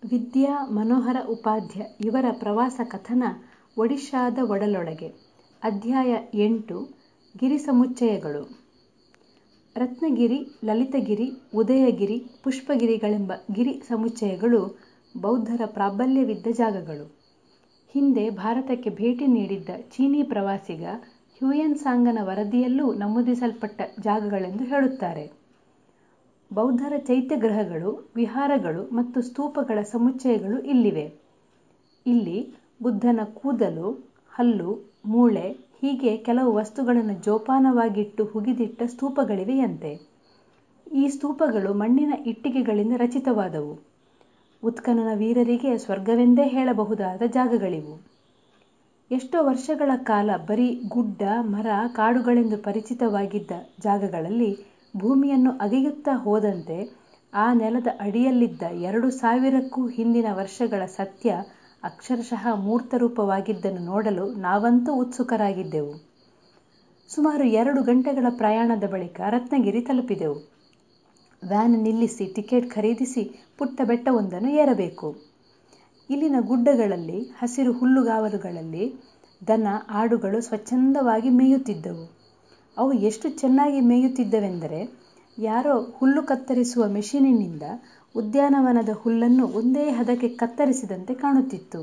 ವಿದ್ಯಾ ಮನೋಹರ ಉಪಾಧ್ಯ ಇವರ ಪ್ರವಾಸ ಕಥನ ಒಡಿಶಾದ ಒಡಲೊಳಗೆ ಅಧ್ಯಾಯ ಎಂಟು ಗಿರಿಸಮುಚ್ಚಯಗಳು ರತ್ನಗಿರಿ ಲಲಿತಗಿರಿ ಉದಯಗಿರಿ ಪುಷ್ಪಗಿರಿಗಳೆಂಬ ಗಿರಿ ಸಮುಚ್ಚಯಗಳು ಬೌದ್ಧರ ಪ್ರಾಬಲ್ಯವಿದ್ದ ಜಾಗಗಳು ಹಿಂದೆ ಭಾರತಕ್ಕೆ ಭೇಟಿ ನೀಡಿದ್ದ ಚೀನೀ ಪ್ರವಾಸಿಗ ಹ್ಯುಯೆನ್ ಸಾಂಗನ ವರದಿಯಲ್ಲೂ ನಮೂದಿಸಲ್ಪಟ್ಟ ಜಾಗಗಳೆಂದು ಹೇಳುತ್ತಾರೆ ಬೌದ್ಧರ ಚೈತ್ಯಗೃಹಗಳು ವಿಹಾರಗಳು ಮತ್ತು ಸ್ತೂಪಗಳ ಸಮುಚ್ಚಯಗಳು ಇಲ್ಲಿವೆ ಇಲ್ಲಿ ಬುದ್ಧನ ಕೂದಲು ಹಲ್ಲು ಮೂಳೆ ಹೀಗೆ ಕೆಲವು ವಸ್ತುಗಳನ್ನು ಜೋಪಾನವಾಗಿಟ್ಟು ಹುಗಿದಿಟ್ಟ ಸ್ತೂಪಗಳಿವೆಯಂತೆ ಈ ಸ್ತೂಪಗಳು ಮಣ್ಣಿನ ಇಟ್ಟಿಗೆಗಳಿಂದ ರಚಿತವಾದವು ಉತ್ಖನನ ವೀರರಿಗೆ ಸ್ವರ್ಗವೆಂದೇ ಹೇಳಬಹುದಾದ ಜಾಗಗಳಿವು ಎಷ್ಟೋ ವರ್ಷಗಳ ಕಾಲ ಬರೀ ಗುಡ್ಡ ಮರ ಕಾಡುಗಳೆಂದು ಪರಿಚಿತವಾಗಿದ್ದ ಜಾಗಗಳಲ್ಲಿ ಭೂಮಿಯನ್ನು ಅಗೆಯುತ್ತಾ ಹೋದಂತೆ ಆ ನೆಲದ ಅಡಿಯಲ್ಲಿದ್ದ ಎರಡು ಸಾವಿರಕ್ಕೂ ಹಿಂದಿನ ವರ್ಷಗಳ ಸತ್ಯ ಅಕ್ಷರಶಃ ಮೂರ್ತರೂಪವಾಗಿದ್ದನ್ನು ನೋಡಲು ನಾವಂತೂ ಉತ್ಸುಕರಾಗಿದ್ದೆವು ಸುಮಾರು ಎರಡು ಗಂಟೆಗಳ ಪ್ರಯಾಣದ ಬಳಿಕ ರತ್ನಗಿರಿ ತಲುಪಿದೆವು ವ್ಯಾನ್ ನಿಲ್ಲಿಸಿ ಟಿಕೆಟ್ ಖರೀದಿಸಿ ಪುಟ್ಟ ಬೆಟ್ಟವೊಂದನ್ನು ಏರಬೇಕು ಇಲ್ಲಿನ ಗುಡ್ಡಗಳಲ್ಲಿ ಹಸಿರು ಹುಲ್ಲುಗಾವಲುಗಳಲ್ಲಿ ದನ ಆಡುಗಳು ಸ್ವಚ್ಛಂದವಾಗಿ ಮೇಯುತ್ತಿದ್ದವು ಅವು ಎಷ್ಟು ಚೆನ್ನಾಗಿ ಮೇಯುತ್ತಿದ್ದವೆಂದರೆ ಯಾರೋ ಹುಲ್ಲು ಕತ್ತರಿಸುವ ಮೆಷಿನಿನಿಂದ ಉದ್ಯಾನವನದ ಹುಲ್ಲನ್ನು ಒಂದೇ ಹದಕ್ಕೆ ಕತ್ತರಿಸಿದಂತೆ ಕಾಣುತ್ತಿತ್ತು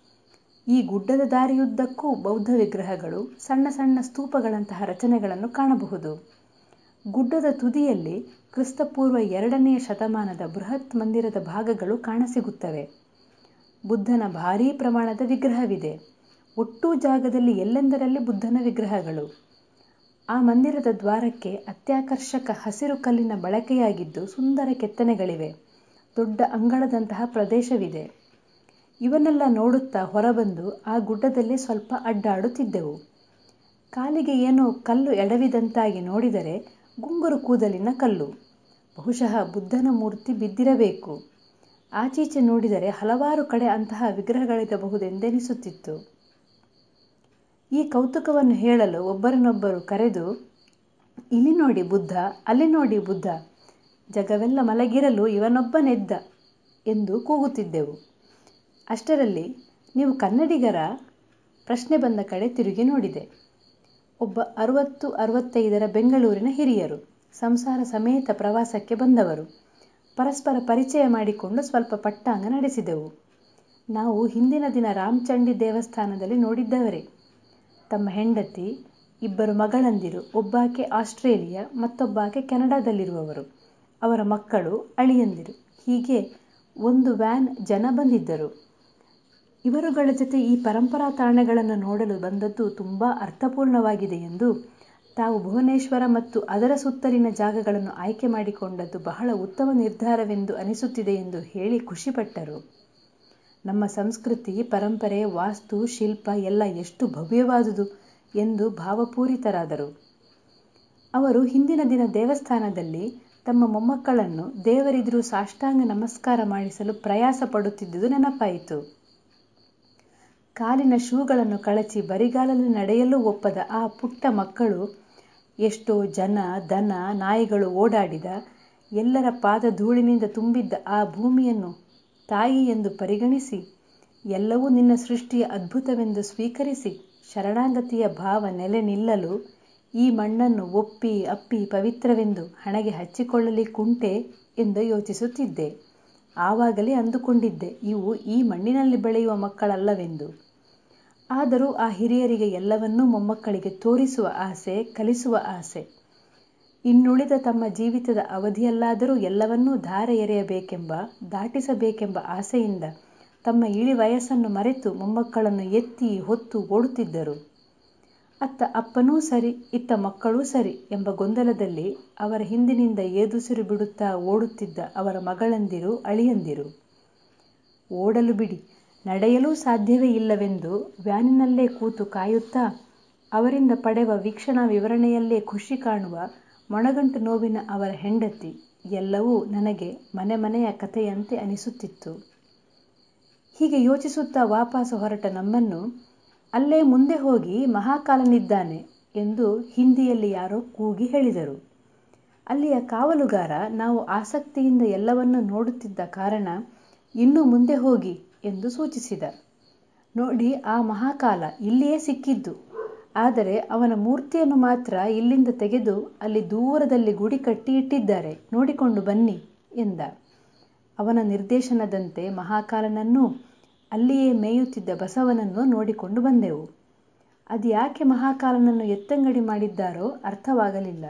ಈ ಗುಡ್ಡದ ದಾರಿಯುದ್ದಕ್ಕೂ ಬೌದ್ಧ ವಿಗ್ರಹಗಳು ಸಣ್ಣ ಸಣ್ಣ ಸ್ತೂಪಗಳಂತಹ ರಚನೆಗಳನ್ನು ಕಾಣಬಹುದು ಗುಡ್ಡದ ತುದಿಯಲ್ಲಿ ಕ್ರಿಸ್ತಪೂರ್ವ ಎರಡನೆಯ ಶತಮಾನದ ಬೃಹತ್ ಮಂದಿರದ ಭಾಗಗಳು ಕಾಣಸಿಗುತ್ತವೆ ಬುದ್ಧನ ಭಾರೀ ಪ್ರಮಾಣದ ವಿಗ್ರಹವಿದೆ ಒಟ್ಟೂ ಜಾಗದಲ್ಲಿ ಎಲ್ಲೆಂದರಲ್ಲಿ ಬುದ್ಧನ ವಿಗ್ರಹಗಳು ಆ ಮಂದಿರದ ದ್ವಾರಕ್ಕೆ ಅತ್ಯಾಕರ್ಷಕ ಹಸಿರು ಕಲ್ಲಿನ ಬಳಕೆಯಾಗಿದ್ದು ಸುಂದರ ಕೆತ್ತನೆಗಳಿವೆ ದೊಡ್ಡ ಅಂಗಳದಂತಹ ಪ್ರದೇಶವಿದೆ ಇವನ್ನೆಲ್ಲ ನೋಡುತ್ತಾ ಹೊರಬಂದು ಆ ಗುಡ್ಡದಲ್ಲಿ ಸ್ವಲ್ಪ ಅಡ್ಡಾಡುತ್ತಿದ್ದೆವು ಕಾಲಿಗೆ ಏನೋ ಕಲ್ಲು ಎಡವಿದಂತಾಗಿ ನೋಡಿದರೆ ಗುಂಗುರು ಕೂದಲಿನ ಕಲ್ಲು ಬಹುಶಃ ಬುದ್ಧನ ಮೂರ್ತಿ ಬಿದ್ದಿರಬೇಕು ಆಚೀಚೆ ನೋಡಿದರೆ ಹಲವಾರು ಕಡೆ ಅಂತಹ ವಿಗ್ರಹಗಳಿರಬಹುದೆಂದೆನಿಸುತ್ತಿತ್ತು ಈ ಕೌತುಕವನ್ನು ಹೇಳಲು ಒಬ್ಬರನ್ನೊಬ್ಬರು ಕರೆದು ಇಲ್ಲಿ ನೋಡಿ ಬುದ್ಧ ಅಲ್ಲಿ ನೋಡಿ ಬುದ್ಧ ಜಗವೆಲ್ಲ ಮಲಗಿರಲು ಇವನೊಬ್ಬನೆದ್ದ ಎಂದು ಕೂಗುತ್ತಿದ್ದೆವು ಅಷ್ಟರಲ್ಲಿ ನೀವು ಕನ್ನಡಿಗರ ಪ್ರಶ್ನೆ ಬಂದ ಕಡೆ ತಿರುಗಿ ನೋಡಿದೆ ಒಬ್ಬ ಅರುವತ್ತು ಅರವತ್ತೈದರ ಬೆಂಗಳೂರಿನ ಹಿರಿಯರು ಸಂಸಾರ ಸಮೇತ ಪ್ರವಾಸಕ್ಕೆ ಬಂದವರು ಪರಸ್ಪರ ಪರಿಚಯ ಮಾಡಿಕೊಂಡು ಸ್ವಲ್ಪ ಪಟ್ಟಾಂಗ ನಡೆಸಿದೆವು ನಾವು ಹಿಂದಿನ ದಿನ ರಾಮಚಂಡಿ ದೇವಸ್ಥಾನದಲ್ಲಿ ನೋಡಿದ್ದವರೇ ತಮ್ಮ ಹೆಂಡತಿ ಇಬ್ಬರು ಮಗಳಂದಿರು ಒಬ್ಬಾಕೆ ಆಸ್ಟ್ರೇಲಿಯಾ ಮತ್ತೊಬ್ಬಾಕೆ ಕೆನಡಾದಲ್ಲಿರುವವರು ಅವರ ಮಕ್ಕಳು ಅಳಿಯಂದಿರು ಹೀಗೆ ಒಂದು ವ್ಯಾನ್ ಜನ ಬಂದಿದ್ದರು ಇವರುಗಳ ಜೊತೆ ಈ ಪರಂಪರಾ ತಾಣಗಳನ್ನು ನೋಡಲು ಬಂದದ್ದು ತುಂಬ ಅರ್ಥಪೂರ್ಣವಾಗಿದೆ ಎಂದು ತಾವು ಭುವನೇಶ್ವರ ಮತ್ತು ಅದರ ಸುತ್ತಲಿನ ಜಾಗಗಳನ್ನು ಆಯ್ಕೆ ಮಾಡಿಕೊಂಡದ್ದು ಬಹಳ ಉತ್ತಮ ನಿರ್ಧಾರವೆಂದು ಅನಿಸುತ್ತಿದೆ ಎಂದು ಹೇಳಿ ಖುಷಿಪಟ್ಟರು ನಮ್ಮ ಸಂಸ್ಕೃತಿ ಪರಂಪರೆ ವಾಸ್ತು ಶಿಲ್ಪ ಎಲ್ಲ ಎಷ್ಟು ಭವ್ಯವಾದುದು ಎಂದು ಭಾವಪೂರಿತರಾದರು ಅವರು ಹಿಂದಿನ ದಿನ ದೇವಸ್ಥಾನದಲ್ಲಿ ತಮ್ಮ ಮೊಮ್ಮಕ್ಕಳನ್ನು ದೇವರಿದ್ರು ಸಾಷ್ಟಾಂಗ ನಮಸ್ಕಾರ ಮಾಡಿಸಲು ಪ್ರಯಾಸ ಪಡುತ್ತಿದ್ದುದು ನೆನಪಾಯಿತು ಕಾಲಿನ ಶೂಗಳನ್ನು ಕಳಚಿ ಬರಿಗಾಲಲ್ಲಿ ನಡೆಯಲು ಒಪ್ಪದ ಆ ಪುಟ್ಟ ಮಕ್ಕಳು ಎಷ್ಟೋ ಜನ ದನ ನಾಯಿಗಳು ಓಡಾಡಿದ ಎಲ್ಲರ ಪಾದ ಧೂಳಿನಿಂದ ತುಂಬಿದ್ದ ಆ ಭೂಮಿಯನ್ನು ತಾಯಿ ಎಂದು ಪರಿಗಣಿಸಿ ಎಲ್ಲವೂ ನಿನ್ನ ಸೃಷ್ಟಿಯ ಅದ್ಭುತವೆಂದು ಸ್ವೀಕರಿಸಿ ಶರಣಾಗತಿಯ ಭಾವ ನೆಲೆ ನಿಲ್ಲಲು ಈ ಮಣ್ಣನ್ನು ಒಪ್ಪಿ ಅಪ್ಪಿ ಪವಿತ್ರವೆಂದು ಹಣೆಗೆ ಹಚ್ಚಿಕೊಳ್ಳಲಿಕ್ಕುಂಟೆ ಎಂದು ಯೋಚಿಸುತ್ತಿದ್ದೆ ಆವಾಗಲೇ ಅಂದುಕೊಂಡಿದ್ದೆ ಇವು ಈ ಮಣ್ಣಿನಲ್ಲಿ ಬೆಳೆಯುವ ಮಕ್ಕಳಲ್ಲವೆಂದು ಆದರೂ ಆ ಹಿರಿಯರಿಗೆ ಎಲ್ಲವನ್ನೂ ಮೊಮ್ಮಕ್ಕಳಿಗೆ ತೋರಿಸುವ ಆಸೆ ಕಲಿಸುವ ಆಸೆ ಇನ್ನುಳಿದ ತಮ್ಮ ಜೀವಿತದ ಅವಧಿಯಲ್ಲಾದರೂ ಎಲ್ಲವನ್ನೂ ಧಾರೆ ಎರೆಯಬೇಕೆಂಬ ದಾಟಿಸಬೇಕೆಂಬ ಆಸೆಯಿಂದ ತಮ್ಮ ಇಳಿ ವಯಸ್ಸನ್ನು ಮರೆತು ಮೊಮ್ಮಕ್ಕಳನ್ನು ಎತ್ತಿ ಹೊತ್ತು ಓಡುತ್ತಿದ್ದರು ಅತ್ತ ಅಪ್ಪನೂ ಸರಿ ಇತ್ತ ಮಕ್ಕಳೂ ಸರಿ ಎಂಬ ಗೊಂದಲದಲ್ಲಿ ಅವರ ಹಿಂದಿನಿಂದ ಏದುಸಿರು ಬಿಡುತ್ತಾ ಓಡುತ್ತಿದ್ದ ಅವರ ಮಗಳಂದಿರು ಅಳಿಯಂದಿರು ಓಡಲು ಬಿಡಿ ನಡೆಯಲೂ ಸಾಧ್ಯವೇ ಇಲ್ಲವೆಂದು ವ್ಯಾನಿನಲ್ಲೇ ಕೂತು ಕಾಯುತ್ತಾ ಅವರಿಂದ ಪಡೆವ ವೀಕ್ಷಣಾ ವಿವರಣೆಯಲ್ಲೇ ಖುಷಿ ಕಾಣುವ ಮೊಣಗಂಟು ನೋವಿನ ಅವರ ಹೆಂಡತಿ ಎಲ್ಲವೂ ನನಗೆ ಮನೆ ಮನೆಯ ಕಥೆಯಂತೆ ಅನಿಸುತ್ತಿತ್ತು ಹೀಗೆ ಯೋಚಿಸುತ್ತಾ ವಾಪಸ್ ಹೊರಟ ನಮ್ಮನ್ನು ಅಲ್ಲೇ ಮುಂದೆ ಹೋಗಿ ಮಹಾಕಾಲನಿದ್ದಾನೆ ಎಂದು ಹಿಂದಿಯಲ್ಲಿ ಯಾರೋ ಕೂಗಿ ಹೇಳಿದರು ಅಲ್ಲಿಯ ಕಾವಲುಗಾರ ನಾವು ಆಸಕ್ತಿಯಿಂದ ಎಲ್ಲವನ್ನೂ ನೋಡುತ್ತಿದ್ದ ಕಾರಣ ಇನ್ನೂ ಮುಂದೆ ಹೋಗಿ ಎಂದು ಸೂಚಿಸಿದ ನೋಡಿ ಆ ಮಹಾಕಾಲ ಇಲ್ಲಿಯೇ ಸಿಕ್ಕಿದ್ದು ಆದರೆ ಅವನ ಮೂರ್ತಿಯನ್ನು ಮಾತ್ರ ಇಲ್ಲಿಂದ ತೆಗೆದು ಅಲ್ಲಿ ದೂರದಲ್ಲಿ ಗುಡಿ ಕಟ್ಟಿ ಇಟ್ಟಿದ್ದಾರೆ ನೋಡಿಕೊಂಡು ಬನ್ನಿ ಎಂದ ಅವನ ನಿರ್ದೇಶನದಂತೆ ಮಹಾಕಾಲನನ್ನೂ ಅಲ್ಲಿಯೇ ಮೇಯುತ್ತಿದ್ದ ಬಸವನನ್ನು ನೋಡಿಕೊಂಡು ಬಂದೆವು ಅದು ಯಾಕೆ ಮಹಾಕಾಲನನ್ನು ಎತ್ತಂಗಡಿ ಮಾಡಿದ್ದಾರೋ ಅರ್ಥವಾಗಲಿಲ್ಲ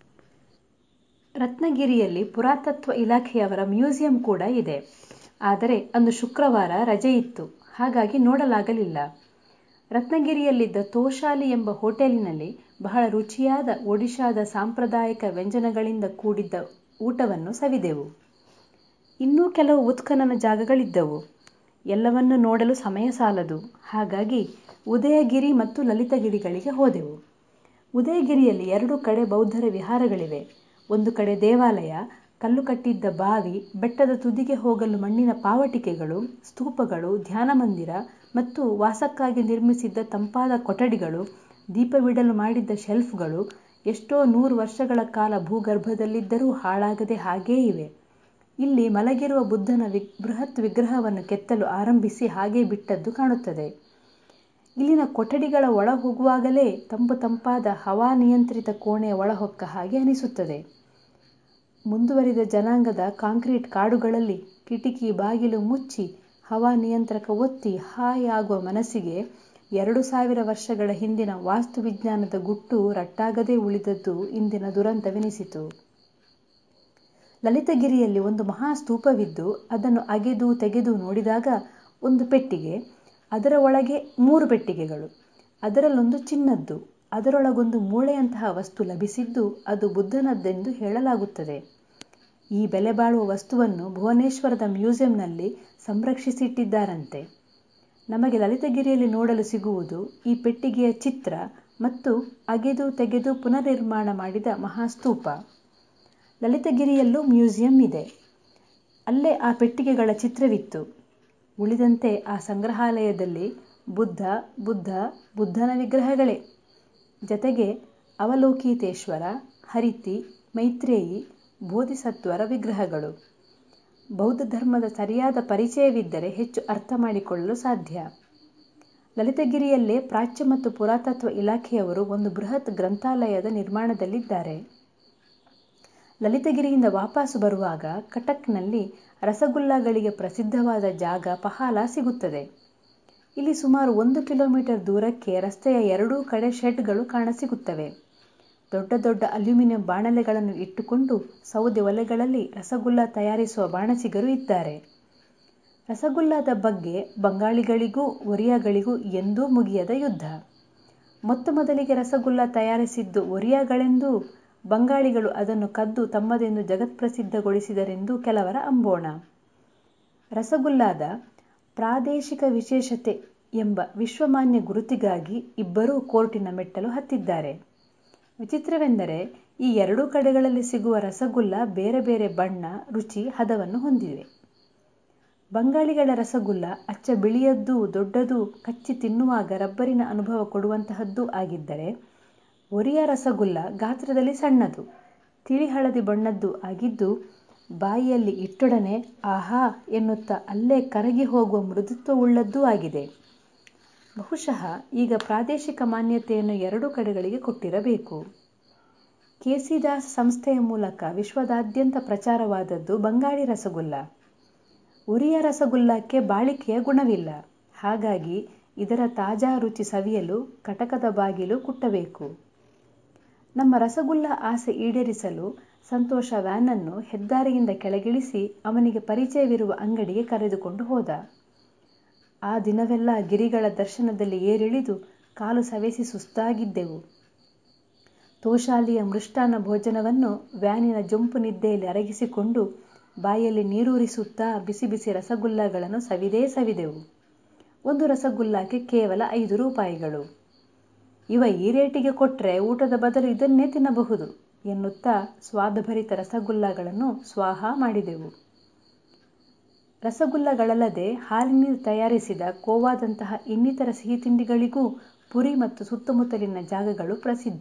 ರತ್ನಗಿರಿಯಲ್ಲಿ ಪುರಾತತ್ವ ಇಲಾಖೆಯವರ ಮ್ಯೂಸಿಯಂ ಕೂಡ ಇದೆ ಆದರೆ ಅಂದು ಶುಕ್ರವಾರ ರಜೆ ಇತ್ತು ಹಾಗಾಗಿ ನೋಡಲಾಗಲಿಲ್ಲ ರತ್ನಗಿರಿಯಲ್ಲಿದ್ದ ತೋಶಾಲಿ ಎಂಬ ಹೋಟೆಲಿನಲ್ಲಿ ಬಹಳ ರುಚಿಯಾದ ಒಡಿಶಾದ ಸಾಂಪ್ರದಾಯಿಕ ವ್ಯಂಜನಗಳಿಂದ ಕೂಡಿದ್ದ ಊಟವನ್ನು ಸವಿದೆವು ಇನ್ನೂ ಕೆಲವು ಉತ್ಖನನ ಜಾಗಗಳಿದ್ದವು ಎಲ್ಲವನ್ನು ನೋಡಲು ಸಮಯ ಸಾಲದು ಹಾಗಾಗಿ ಉದಯಗಿರಿ ಮತ್ತು ಲಲಿತಗಿರಿಗಳಿಗೆ ಹೋದೆವು ಉದಯಗಿರಿಯಲ್ಲಿ ಎರಡು ಕಡೆ ಬೌದ್ಧರ ವಿಹಾರಗಳಿವೆ ಒಂದು ಕಡೆ ದೇವಾಲಯ ಕಲ್ಲು ಕಟ್ಟಿದ್ದ ಬಾವಿ ಬೆಟ್ಟದ ತುದಿಗೆ ಹೋಗಲು ಮಣ್ಣಿನ ಪಾವಟಿಕೆಗಳು ಸ್ತೂಪಗಳು ಧ್ಯಾನ ಮಂದಿರ ಮತ್ತು ವಾಸಕ್ಕಾಗಿ ನಿರ್ಮಿಸಿದ್ದ ತಂಪಾದ ಕೊಠಡಿಗಳು ದೀಪವಿಡಲು ಮಾಡಿದ್ದ ಶೆಲ್ಫ್ಗಳು ಎಷ್ಟೋ ನೂರು ವರ್ಷಗಳ ಕಾಲ ಭೂಗರ್ಭದಲ್ಲಿದ್ದರೂ ಹಾಳಾಗದೆ ಹಾಗೇ ಇವೆ ಇಲ್ಲಿ ಮಲಗಿರುವ ಬುದ್ಧನ ವಿ ಬೃಹತ್ ವಿಗ್ರಹವನ್ನು ಕೆತ್ತಲು ಆರಂಭಿಸಿ ಹಾಗೇ ಬಿಟ್ಟದ್ದು ಕಾಣುತ್ತದೆ ಇಲ್ಲಿನ ಕೊಠಡಿಗಳ ಒಳ ಹೋಗುವಾಗಲೇ ತಂಪು ತಂಪಾದ ಹವಾನಿಯಂತ್ರಿತ ಕೋಣೆಯ ಒಳಹೊಕ್ಕ ಹಾಗೆ ಅನಿಸುತ್ತದೆ ಮುಂದುವರಿದ ಜನಾಂಗದ ಕಾಂಕ್ರೀಟ್ ಕಾಡುಗಳಲ್ಲಿ ಕಿಟಕಿ ಬಾಗಿಲು ಮುಚ್ಚಿ ಹವಾನಿಯಂತ್ರಕ ಒತ್ತಿ ಹಾಯ್ ಆಗುವ ಮನಸ್ಸಿಗೆ ಎರಡು ಸಾವಿರ ವರ್ಷಗಳ ಹಿಂದಿನ ವಾಸ್ತುವಿಜ್ಞಾನದ ಗುಟ್ಟು ರಟ್ಟಾಗದೇ ಉಳಿದದ್ದು ಇಂದಿನ ದುರಂತವೆನಿಸಿತು ಲಲಿತಗಿರಿಯಲ್ಲಿ ಒಂದು ಮಹಾ ಸ್ತೂಪವಿದ್ದು ಅದನ್ನು ಅಗೆದು ತೆಗೆದು ನೋಡಿದಾಗ ಒಂದು ಪೆಟ್ಟಿಗೆ ಅದರ ಒಳಗೆ ಮೂರು ಪೆಟ್ಟಿಗೆಗಳು ಅದರಲ್ಲೊಂದು ಚಿನ್ನದ್ದು ಅದರೊಳಗೊಂದು ಮೂಳೆಯಂತಹ ವಸ್ತು ಲಭಿಸಿದ್ದು ಅದು ಬುದ್ಧನದ್ದೆಂದು ಹೇಳಲಾಗುತ್ತದೆ ಈ ಬೆಲೆ ಬಾಳುವ ವಸ್ತುವನ್ನು ಭುವನೇಶ್ವರದ ಮ್ಯೂಸಿಯಂನಲ್ಲಿ ಸಂರಕ್ಷಿಸಿಟ್ಟಿದ್ದಾರಂತೆ ನಮಗೆ ಲಲಿತಗಿರಿಯಲ್ಲಿ ನೋಡಲು ಸಿಗುವುದು ಈ ಪೆಟ್ಟಿಗೆಯ ಚಿತ್ರ ಮತ್ತು ಅಗೆದು ತೆಗೆದು ಪುನರ್ನಿರ್ಮಾಣ ಮಾಡಿದ ಮಹಾಸ್ತೂಪ ಲಲಿತಗಿರಿಯಲ್ಲೂ ಮ್ಯೂಸಿಯಂ ಇದೆ ಅಲ್ಲೇ ಆ ಪೆಟ್ಟಿಗೆಗಳ ಚಿತ್ರವಿತ್ತು ಉಳಿದಂತೆ ಆ ಸಂಗ್ರಹಾಲಯದಲ್ಲಿ ಬುದ್ಧ ಬುದ್ಧ ಬುದ್ಧನ ವಿಗ್ರಹಗಳೇ ಜತೆಗೆ ಅವಲೋಕಿತೇಶ್ವರ ಹರಿತಿ ಮೈತ್ರೇಯಿ ಬೋಧಿಸತ್ವರ ವಿಗ್ರಹಗಳು ಬೌದ್ಧ ಧರ್ಮದ ಸರಿಯಾದ ಪರಿಚಯವಿದ್ದರೆ ಹೆಚ್ಚು ಅರ್ಥ ಮಾಡಿಕೊಳ್ಳಲು ಸಾಧ್ಯ ಲಲಿತಗಿರಿಯಲ್ಲೇ ಪ್ರಾಚ್ಯ ಮತ್ತು ಪುರಾತತ್ವ ಇಲಾಖೆಯವರು ಒಂದು ಬೃಹತ್ ಗ್ರಂಥಾಲಯದ ನಿರ್ಮಾಣದಲ್ಲಿದ್ದಾರೆ ಲಲಿತಗಿರಿಯಿಂದ ವಾಪಸ್ಸು ಬರುವಾಗ ಕಟಕ್ನಲ್ಲಿ ರಸಗುಲ್ಲಾಗಳಿಗೆ ಪ್ರಸಿದ್ಧವಾದ ಜಾಗ ಪಹಾಲ ಸಿಗುತ್ತದೆ ಇಲ್ಲಿ ಸುಮಾರು ಒಂದು ಕಿಲೋಮೀಟರ್ ದೂರಕ್ಕೆ ರಸ್ತೆಯ ಎರಡೂ ಕಡೆ ಶೆಡ್ಗಳು ಕಾಣಸಿಗುತ್ತವೆ ದೊಡ್ಡ ದೊಡ್ಡ ಅಲ್ಯೂಮಿನಿಯಂ ಬಾಣಲೆಗಳನ್ನು ಇಟ್ಟುಕೊಂಡು ಸೌದೆ ಒಲೆಗಳಲ್ಲಿ ರಸಗುಲ್ಲ ತಯಾರಿಸುವ ಬಾಣಸಿಗರು ಇದ್ದಾರೆ ರಸಗುಲ್ಲಾದ ಬಗ್ಗೆ ಬಂಗಾಳಿಗಳಿಗೂ ಒರಿಯಾಗಳಿಗೂ ಎಂದೂ ಮುಗಿಯದ ಯುದ್ಧ ಮೊತ್ತ ಮೊದಲಿಗೆ ರಸಗುಲ್ಲ ತಯಾರಿಸಿದ್ದು ಒರಿಯಾಗಳೆಂದೂ ಬಂಗಾಳಿಗಳು ಅದನ್ನು ಕದ್ದು ತಮ್ಮದೆಂದು ಜಗತ್ಪ್ರಸಿದ್ಧಗೊಳಿಸಿದರೆಂದು ಕೆಲವರ ಅಂಬೋಣ ರಸಗುಲ್ಲಾದ ಪ್ರಾದೇಶಿಕ ವಿಶೇಷತೆ ಎಂಬ ವಿಶ್ವಮಾನ್ಯ ಗುರುತಿಗಾಗಿ ಇಬ್ಬರೂ ಕೋರ್ಟಿನ ಮೆಟ್ಟಲು ಹತ್ತಿದ್ದಾರೆ ವಿಚಿತ್ರವೆಂದರೆ ಈ ಎರಡೂ ಕಡೆಗಳಲ್ಲಿ ಸಿಗುವ ರಸಗುಲ್ಲ ಬೇರೆ ಬೇರೆ ಬಣ್ಣ ರುಚಿ ಹದವನ್ನು ಹೊಂದಿವೆ ಬಂಗಾಳಿಗಳ ರಸಗುಲ್ಲ ಅಚ್ಚ ಬಿಳಿಯದ್ದೂ ದೊಡ್ಡದೂ ಕಚ್ಚಿ ತಿನ್ನುವಾಗ ರಬ್ಬರಿನ ಅನುಭವ ಕೊಡುವಂತಹದ್ದೂ ಆಗಿದ್ದರೆ ಒರಿಯ ರಸಗುಲ್ಲ ಗಾತ್ರದಲ್ಲಿ ಸಣ್ಣದು ತಿಳಿ ಹಳದಿ ಬಣ್ಣದ್ದು ಆಗಿದ್ದು ಬಾಯಿಯಲ್ಲಿ ಇಟ್ಟೊಡನೆ ಆಹಾ ಎನ್ನುತ್ತಾ ಅಲ್ಲೇ ಕರಗಿ ಹೋಗುವ ಮೃದುತ್ವವುಳ್ಳದ್ದೂ ಆಗಿದೆ ಬಹುಶಃ ಈಗ ಪ್ರಾದೇಶಿಕ ಮಾನ್ಯತೆಯನ್ನು ಎರಡೂ ಕಡೆಗಳಿಗೆ ಕೊಟ್ಟಿರಬೇಕು ಕೆಸಿದಾಸ್ ಸಂಸ್ಥೆಯ ಮೂಲಕ ವಿಶ್ವದಾದ್ಯಂತ ಪ್ರಚಾರವಾದದ್ದು ಬಂಗಾಳಿ ರಸಗುಲ್ಲ ಉರಿಯ ರಸಗುಲ್ಲಕ್ಕೆ ಬಾಳಿಕೆಯ ಗುಣವಿಲ್ಲ ಹಾಗಾಗಿ ಇದರ ತಾಜಾ ರುಚಿ ಸವಿಯಲು ಕಟಕದ ಬಾಗಿಲು ಕುಟ್ಟಬೇಕು ನಮ್ಮ ರಸಗುಲ್ಲ ಆಸೆ ಈಡೇರಿಸಲು ಸಂತೋಷ ವ್ಯಾನನ್ನು ಹೆದ್ದಾರಿಯಿಂದ ಕೆಳಗಿಳಿಸಿ ಅವನಿಗೆ ಪರಿಚಯವಿರುವ ಅಂಗಡಿಗೆ ಕರೆದುಕೊಂಡು ಹೋದ ಆ ದಿನವೆಲ್ಲ ಗಿರಿಗಳ ದರ್ಶನದಲ್ಲಿ ಏರಿಳಿದು ಕಾಲು ಸವೆಸಿ ಸುಸ್ತಾಗಿದ್ದೆವು ತೋಶಾಲಿಯ ಮೃಷ್ಟಾನ್ನ ಭೋಜನವನ್ನು ವ್ಯಾನಿನ ಜೊಂಪು ನಿದ್ದೆಯಲ್ಲಿ ಅರಗಿಸಿಕೊಂಡು ಬಾಯಲ್ಲಿ ನೀರೂರಿಸುತ್ತಾ ಬಿಸಿ ಬಿಸಿ ರಸಗುಲ್ಲಗಳನ್ನು ಸವಿದೇ ಸವಿದೆವು ಒಂದು ರಸಗುಲ್ಲಕ್ಕೆ ಕೇವಲ ಐದು ರೂಪಾಯಿಗಳು ಇವ ಈ ರೇಟಿಗೆ ಕೊಟ್ಟರೆ ಊಟದ ಬದಲು ಇದನ್ನೇ ತಿನ್ನಬಹುದು ಎನ್ನುತ್ತಾ ಸ್ವಾದಭರಿತ ರಸಗುಲ್ಲಗಳನ್ನು ಸ್ವಾಹ ಮಾಡಿದೆವು ರಸಗುಲ್ಲಗಳಲ್ಲದೆ ಹಾಲಿನಿಂದ ತಯಾರಿಸಿದ ಕೋವಾದಂತಹ ಇನ್ನಿತರ ಸಿಹಿ ತಿಂಡಿಗಳಿಗೂ ಪುರಿ ಮತ್ತು ಸುತ್ತಮುತ್ತಲಿನ ಜಾಗಗಳು ಪ್ರಸಿದ್ಧ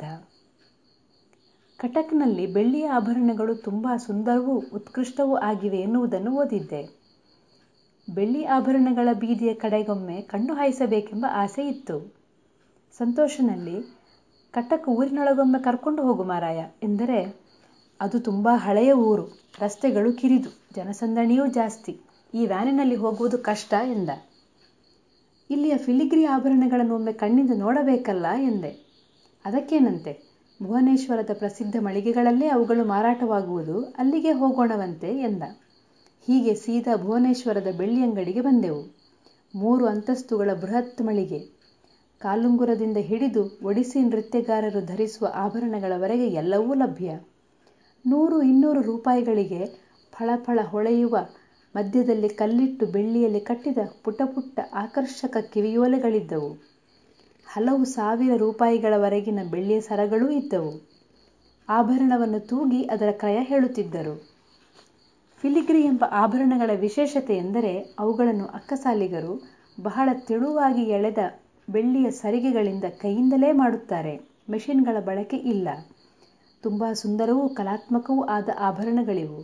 ಕಟಕ್ನಲ್ಲಿ ಬೆಳ್ಳಿಯ ಆಭರಣಗಳು ತುಂಬ ಸುಂದರವೂ ಉತ್ಕೃಷ್ಟವೂ ಆಗಿವೆ ಎನ್ನುವುದನ್ನು ಓದಿದ್ದೆ ಬೆಳ್ಳಿ ಆಭರಣಗಳ ಬೀದಿಯ ಕಡೆಗೊಮ್ಮೆ ಕಣ್ಣು ಹಾಯಿಸಬೇಕೆಂಬ ಆಸೆ ಇತ್ತು ಸಂತೋಷನಲ್ಲಿ ಕಟ್ಟಕ್ಕೆ ಊರಿನೊಳಗೊಮ್ಮೆ ಕರ್ಕೊಂಡು ಹೋಗು ಮಾರಾಯ ಎಂದರೆ ಅದು ತುಂಬ ಹಳೆಯ ಊರು ರಸ್ತೆಗಳು ಕಿರಿದು ಜನಸಂದಣಿಯೂ ಜಾಸ್ತಿ ಈ ವ್ಯಾನಿನಲ್ಲಿ ಹೋಗುವುದು ಕಷ್ಟ ಎಂದ ಇಲ್ಲಿಯ ಫಿಲಿಗ್ರಿ ಆಭರಣಗಳನ್ನು ಒಮ್ಮೆ ಕಣ್ಣಿಂದ ನೋಡಬೇಕಲ್ಲ ಎಂದೆ ಅದಕ್ಕೇನಂತೆ ಭುವನೇಶ್ವರದ ಪ್ರಸಿದ್ಧ ಮಳಿಗೆಗಳಲ್ಲೇ ಅವುಗಳು ಮಾರಾಟವಾಗುವುದು ಅಲ್ಲಿಗೆ ಹೋಗೋಣವಂತೆ ಎಂದ ಹೀಗೆ ಸೀದಾ ಭುವನೇಶ್ವರದ ಬೆಳ್ಳಿ ಅಂಗಡಿಗೆ ಬಂದೆವು ಮೂರು ಅಂತಸ್ತುಗಳ ಬೃಹತ್ ಮಳಿಗೆ ಕಾಲುಂಗುರದಿಂದ ಹಿಡಿದು ಒಡಿಸಿ ನೃತ್ಯಗಾರರು ಧರಿಸುವ ಆಭರಣಗಳವರೆಗೆ ಎಲ್ಲವೂ ಲಭ್ಯ ನೂರು ಇನ್ನೂರು ರೂಪಾಯಿಗಳಿಗೆ ಫಳಫಳ ಹೊಳೆಯುವ ಮಧ್ಯದಲ್ಲಿ ಕಲ್ಲಿಟ್ಟು ಬೆಳ್ಳಿಯಲ್ಲಿ ಕಟ್ಟಿದ ಪುಟ್ಟ ಪುಟ್ಟ ಆಕರ್ಷಕ ಕಿವಿಯೋಲೆಗಳಿದ್ದವು ಹಲವು ಸಾವಿರ ರೂಪಾಯಿಗಳವರೆಗಿನ ಬೆಳ್ಳಿಯ ಸರಗಳೂ ಇದ್ದವು ಆಭರಣವನ್ನು ತೂಗಿ ಅದರ ಕ್ರಯ ಹೇಳುತ್ತಿದ್ದರು ಫಿಲಿಗ್ರಿ ಎಂಬ ಆಭರಣಗಳ ವಿಶೇಷತೆ ಎಂದರೆ ಅವುಗಳನ್ನು ಅಕ್ಕಸಾಲಿಗರು ಬಹಳ ತೆಳುವಾಗಿ ಎಳೆದ ಬೆಳ್ಳಿಯ ಸರಿಗೆಗಳಿಂದ ಕೈಯಿಂದಲೇ ಮಾಡುತ್ತಾರೆ ಮೆಷಿನ್ಗಳ ಬಳಕೆ ಇಲ್ಲ ತುಂಬ ಸುಂದರವೂ ಕಲಾತ್ಮಕವೂ ಆದ ಆಭರಣಗಳಿವು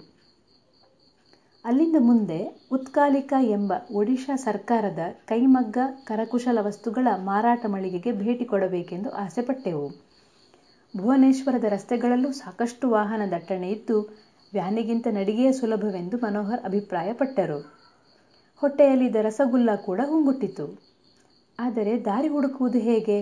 ಅಲ್ಲಿಂದ ಮುಂದೆ ಉತ್ಕಾಲಿಕ ಎಂಬ ಒಡಿಶಾ ಸರ್ಕಾರದ ಕೈಮಗ್ಗ ಕರಕುಶಲ ವಸ್ತುಗಳ ಮಾರಾಟ ಮಳಿಗೆಗೆ ಭೇಟಿ ಕೊಡಬೇಕೆಂದು ಆಸೆಪಟ್ಟೆವು ಭುವನೇಶ್ವರದ ರಸ್ತೆಗಳಲ್ಲೂ ಸಾಕಷ್ಟು ವಾಹನ ದಟ್ಟಣೆ ಇದ್ದು ವ್ಯಾನಿಗಿಂತ ನಡಿಗೆಯೇ ಸುಲಭವೆಂದು ಮನೋಹರ್ ಅಭಿಪ್ರಾಯಪಟ್ಟರು ಹೊಟ್ಟೆಯಲ್ಲಿದ್ದ ರಸಗುಲ್ಲ ಕೂಡ ಹುಂಗುಟ್ಟಿತು ಆದರೆ ದಾರಿ ಹುಡುಕುವುದು ಹೇಗೆ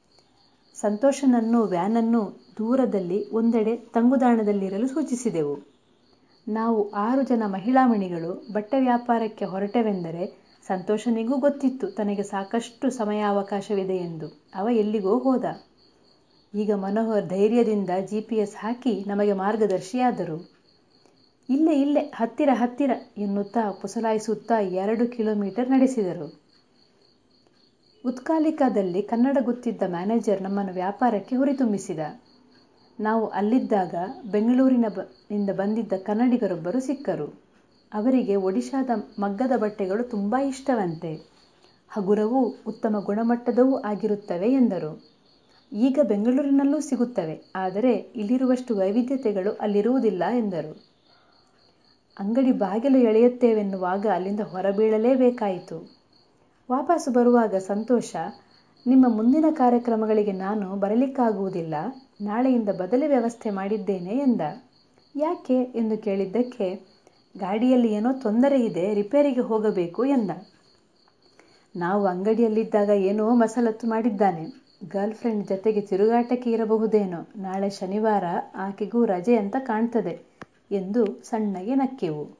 ಸಂತೋಷನನ್ನು ವ್ಯಾನನ್ನು ದೂರದಲ್ಲಿ ಒಂದೆಡೆ ತಂಗುದಾಣದಲ್ಲಿರಲು ಸೂಚಿಸಿದೆವು ನಾವು ಆರು ಜನ ಮಹಿಳಾಮಣಿಗಳು ಬಟ್ಟೆ ವ್ಯಾಪಾರಕ್ಕೆ ಹೊರಟೆವೆಂದರೆ ಸಂತೋಷನಿಗೂ ಗೊತ್ತಿತ್ತು ತನಗೆ ಸಾಕಷ್ಟು ಸಮಯಾವಕಾಶವಿದೆ ಎಂದು ಅವ ಎಲ್ಲಿಗೋ ಹೋದ ಈಗ ಮನೋಹರ್ ಧೈರ್ಯದಿಂದ ಜಿ ಪಿ ಎಸ್ ಹಾಕಿ ನಮಗೆ ಮಾರ್ಗದರ್ಶಿಯಾದರು ಇಲ್ಲೇ ಇಲ್ಲೇ ಹತ್ತಿರ ಹತ್ತಿರ ಎನ್ನುತ್ತಾ ಪುಸಲಾಯಿಸುತ್ತಾ ಎರಡು ಕಿಲೋಮೀಟರ್ ನಡೆಸಿದರು ಉತ್ಕಾಲಿಕದಲ್ಲಿ ಕನ್ನಡ ಗೊತ್ತಿದ್ದ ಮ್ಯಾನೇಜರ್ ನಮ್ಮನ್ನು ವ್ಯಾಪಾರಕ್ಕೆ ಹುರಿತುಂಬಿಸಿದ ನಾವು ಅಲ್ಲಿದ್ದಾಗ ಬೆಂಗಳೂರಿನ ನಿಂದ ಬಂದಿದ್ದ ಕನ್ನಡಿಗರೊಬ್ಬರು ಸಿಕ್ಕರು ಅವರಿಗೆ ಒಡಿಶಾದ ಮಗ್ಗದ ಬಟ್ಟೆಗಳು ತುಂಬ ಇಷ್ಟವಂತೆ ಹಗುರವೂ ಉತ್ತಮ ಗುಣಮಟ್ಟದವೂ ಆಗಿರುತ್ತವೆ ಎಂದರು ಈಗ ಬೆಂಗಳೂರಿನಲ್ಲೂ ಸಿಗುತ್ತವೆ ಆದರೆ ಇಲ್ಲಿರುವಷ್ಟು ವೈವಿಧ್ಯತೆಗಳು ಅಲ್ಲಿರುವುದಿಲ್ಲ ಎಂದರು ಅಂಗಡಿ ಬಾಗಿಲು ಎಳೆಯುತ್ತೇವೆನ್ನುವಾಗ ಅಲ್ಲಿಂದ ಹೊರಬೀಳಲೇಬೇಕಾಯಿತು ವಾಪಸ್ಸು ಬರುವಾಗ ಸಂತೋಷ ನಿಮ್ಮ ಮುಂದಿನ ಕಾರ್ಯಕ್ರಮಗಳಿಗೆ ನಾನು ಬರಲಿಕ್ಕಾಗುವುದಿಲ್ಲ ನಾಳೆಯಿಂದ ಬದಲಿ ವ್ಯವಸ್ಥೆ ಮಾಡಿದ್ದೇನೆ ಎಂದ ಯಾಕೆ ಎಂದು ಕೇಳಿದ್ದಕ್ಕೆ ಗಾಡಿಯಲ್ಲಿ ಏನೋ ತೊಂದರೆ ಇದೆ ರಿಪೇರಿಗೆ ಹೋಗಬೇಕು ಎಂದ ನಾವು ಅಂಗಡಿಯಲ್ಲಿದ್ದಾಗ ಏನೋ ಮಸಲತ್ತು ಮಾಡಿದ್ದಾನೆ ಗರ್ಲ್ ಫ್ರೆಂಡ್ ಜೊತೆಗೆ ತಿರುಗಾಟಕ್ಕೆ ಇರಬಹುದೇನೋ ನಾಳೆ ಶನಿವಾರ ಆಕೆಗೂ ರಜೆ ಅಂತ ಕಾಣ್ತದೆ ಎಂದು ಸಣ್ಣಗೆ ನಕ್ಕೆವು